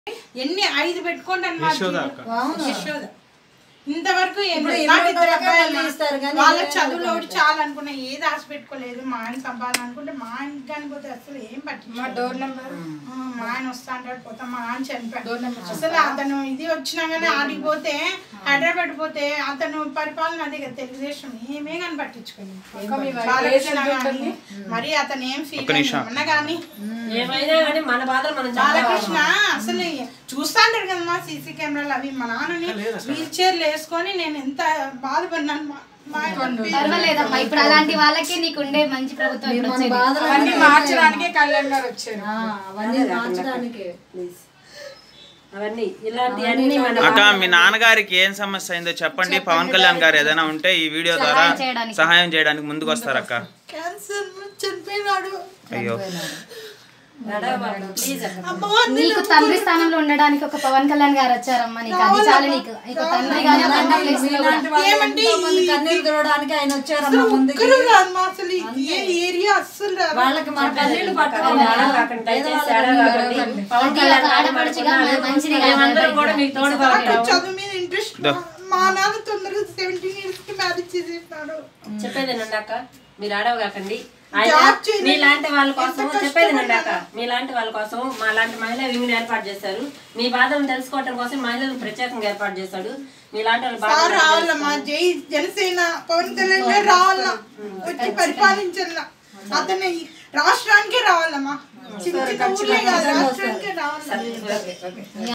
ఎన్ని ఐదు పెట్టుకోండి అన్నమాట యశోద అక్క. అవును. యశోద ఇంతవరకు ఏం ఇప్పుడు లేదు. ఇరవై నాకు ఇద్దరు దాకా అబ్బాయిలు మళ్ళీ ఇస్తారు కానీ వాళ్ళ ఇరవై చదువులో దాకా ఒకటి చాలా అనుకున్నా ఏది ఆశ పెట్టుకోలేదు మా ఆయన సంపాదన అనుకుంటే మా ఆయన కానీ పోతే అసలు ఏం పట్టించు డోర్ నెంబర్ మా ఆయన వస్తా అంటాడు పోతా మా ఆయన చనిపోయాడు అసలు అతను ఇది వచ్చినా కానీ ఆడికి పోతే హైదరాబాద్ పోతే అతను పరిపాలన అదే కదా తెలుగుదేశం ఏమే కానీ పట్టించుకోలేదు బాలకృష్ణ కానీ మరి అతను ఏం ఫీల్ అన్నా కానీ ఏమైనా కానీ మన బాధలు మనం బాలకృష్ణ అసలు చూస్తాంటారు కదా మా సీసీ కెమెరాలు అవి మా నాన్నని వీల్ చైర్లు వేసుకొని నేను ఎంత బాధపడినాను మా- మా ఆయన పర్వాలేదమ్మా ఇప్పుడు అలాంటి వాళ్ళకి నీకు ఉండే మంచి ప్రభుత్వం ఇప్పుడు మన వచ్చేది. బాధలు అవన్నీ మార్చడానికే కళ్యాణ్ గారు వచ్చారు ఆ, అవన్నీ మార్చడానికి ప్లీజ్ అవన్నీ ఇలాంటివన్నీ మన అక్క మీ నాన్నగారికి ఏం సమస్య అయిందో చెప్పండి పవన్ కళ్యాణ్ గారు ఏదైనా ఉంటే ఈ వీడియో ద్వారా చేయడానికి. సహాయం చేయడానికి ముందుకు వస్తారక్క క్యాన్సర్ చనిపోయినాడు అయ్యో ప్లీజ్ అక్క అమ్మో నీకు తండ్రి స్థానంలో ఉండడానికి ఒక పవన్ కళ్యాణ్ గారు వచ్చారమ్మా నీకు అది చాలు నీకు ఇక తండ్రి గాని ఒక అన్న ప్లేస్ లో కూడా. ఇలాంటి వాళ్ళు ఏమంటే ఎంతో మంది కన్నీరు తుడవడానికి ఆయన వచ్చారమ్మా ముందుకి ఒక్కరు రాదు మా అసలు ఈ ఏ ఏరియా అస్సలు రాదు వాళ్ళకి మన కన్నీళ్లు పట్టుకోవాలి కాకండి దయచేసి ఏడవకండి పవన్ కళ్యాణ్ గారు ఆడపడుచుగా పట్టుకున్నారు. మంచిది కాదు. మేమందరం కూడా మీకు తోడు నాకు చదువు మీద ఇంట్రెస్ట్ మా నాన్న తొందరగా సెవెంటీన్ ఇయర్స్ కి మ్యారేజ్ చేసేసినాడు చెప్పేది అక్క మీరు ఆడవగాకండి ఆయన జాబ్ చేయలేదు. మీలాంటి వాళ్ళ కోసం ఎంత చెప్పేది కష్టపడ్డా. అక్క మీలాంటి వాళ్ళ కోసం మా లాంటి మహిళా వింగ్ని ఏర్పాటు చేశారు మీ బాధలను తెలుసుకోవటం కోసం మహిళలను ప్రత్యేకంగా ఏర్పాటు చేశాడు మీలాంటి వాళ్ళ సార్ బాధలు రావాలమ్మా జై జనసేన పవన్ కళ్యాణ్ గారు రావాలా వచ్చి పరిపాలించాల అతని రాష్ట్రానికే రావాలమ్మా చిన్న చిన్న ఊర్లే కాదు రాష్ట్రానికే రావాలా